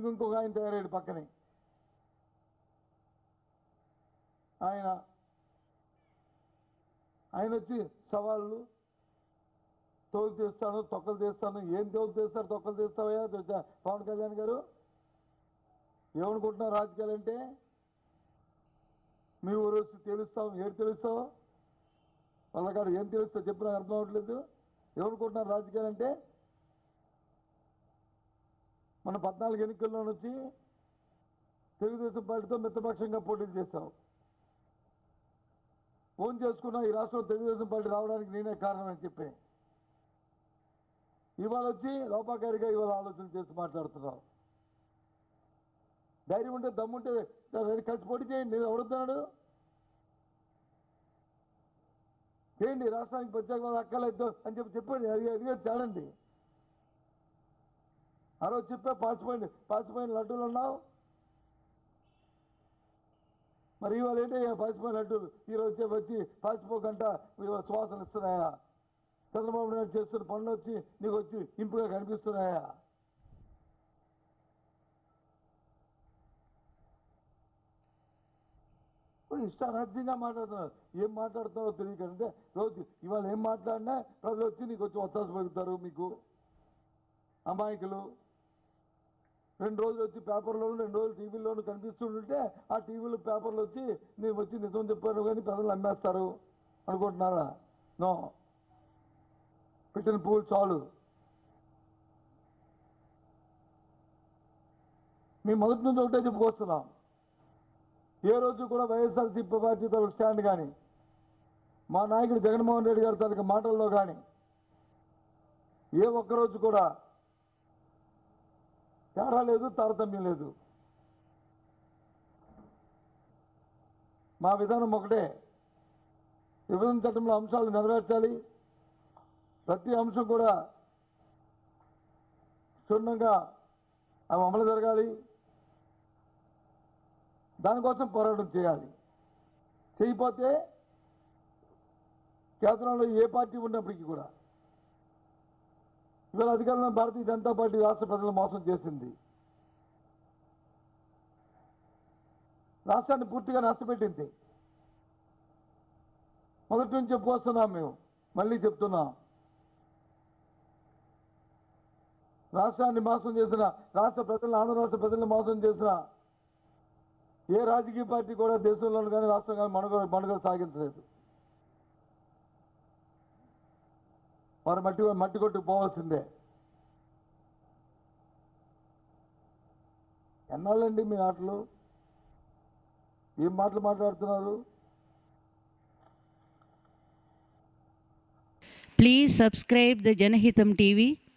ఇంకొక ఆయన తయారయ్యాడు పక్కనే ఆయన ఆయన వచ్చి సవాళ్ళు తోలు తీస్తాను తొక్కలు తీస్తాను ఏం తోలు తీస్తారు తొక్కలు తీస్తావయ్యా ద- పవన్ కళ్యాణ్ గారు ఏమనుకుంటున్నారు రాజకీయాలు అంటే మీ ఊరు వచ్చి తెలుస్తాం ఏడు తెలుస్తావు వాళ్ళకాడ ఏం తెలుస్తా చెప్పు నాకు అర్థం అవ్వట్లేదు ఏమనుకుంటున్నారు రాజకీయాలు అంటే మన పద్నాలుగు ఎన్నికల్లో వచ్చి తెలుగుదేశం పార్టీతో మిత్రపక్షంగా పోటీ చేశావు ఫోన్ చేసుకున్నా ఈ రాష్ట్రంలో తెలుగుదేశం పార్టీ రావడానికి నేనే కారణం అని చెప్పి ఇవాళ వచ్చి లోపాకారిగా ఇవాళ ఆలోచన చేసి మాట్లాడుతున్నావు ధైర్యం ఉంటే దమ్ముంటే రెండు కలిసి పోటీ చేయండి నేను ఎవరుతున్నాడు చేయండి రాష్ట్రానికి ప్రత్యేక హోదా అక్కర్లేదు అని చెప్పి చెప్పండి అది అడిగేది చాడండి ఆ రోజు చెప్పే పాసిపోయింది పాసిపోయిన లడ్డూలు అన్నావు మరి ఇవాళ ఏంటి పాసిపోయిన లడ్డూలు ఈరోజు వచ్చే వచ్చి పాసిపోకంట ఇవాళ సువాసన ఇస్తున్నాయా చంద్రబాబు నాయుడు చేస్తున్న పనులు వచ్చి నీకు వచ్చి ఇంపుగా కనిపిస్తున్నాయా ఇప్పుడు ఇష్టారాజ్యంగా మాట్లాడుతున్నారు ఏం మాట్లాడుతున్నారో తెలియకంటే రోజు ఇవాళ ఏం మాట్లాడినా ప్రజలు వచ్చి నీకు వచ్చి ఒత్తాసు పలుకుతారు మీకు అమాయకులు రెండు రోజులు వచ్చి పేపర్లోను రెండు రోజులు టీవీలోను కనిపిస్తుంటే ఆ టీవీలు పేపర్లు వచ్చి నేను వచ్చి నిజం చెప్పాను కానీ ప్రజలు అమ్మేస్తారు అనుకుంటున్నారా నో పెట్టిన పువ్వులు చాలు మేము మొదటి నుంచి ఒకటే చెప్పుకొస్తున్నాం ఏ రోజు కూడా వైఎస్ఆర్సీపీ పార్టీ తరఫు స్టాండ్ కానీ మా నాయకుడు జగన్మోహన్ రెడ్డి గారి తాలూకు మాటల్లో కానీ ఏ ఒక్కరోజు కూడా తేడా లేదు తారతమ్యం లేదు మా విధానం ఒకటే విభజన చట్టంలో అంశాలు నెరవేర్చాలి ప్రతి అంశం కూడా క్షుణ్ణంగా అవి అమలు జరగాలి దానికోసం పోరాటం చేయాలి చేయకపోతే కేంద్రంలో ఏ పార్టీ ఉన్నప్పటికీ కూడా ఇవాళ అధికారంలో భారతీయ జనతా పార్టీ రాష్ట్ర ప్రజలు మోసం చేసింది రాష్ట్రాన్ని పూర్తిగా నష్టపెట్టింది మొదటి నుంచి చెప్పుకొస్తున్నాం మేము మళ్ళీ చెప్తున్నాం రాష్ట్రాన్ని మోసం చేసిన రాష్ట్ర ప్రజలను ఆంధ్ర రాష్ట్ర ప్రజలను మోసం చేసిన ఏ రాజకీయ పార్టీ కూడా దేశంలోను కానీ రాష్ట్రం కానీ మనుగడ మనుగడ సాగించలేదు వారు మట్టి మట్టి కొట్టుకు పోవాల్సిందే ఎన్నాళ్ళండి మీ ఆటలు ఏం మాటలు మాట్లాడుతున్నారు Please subscribe the Janahitam TV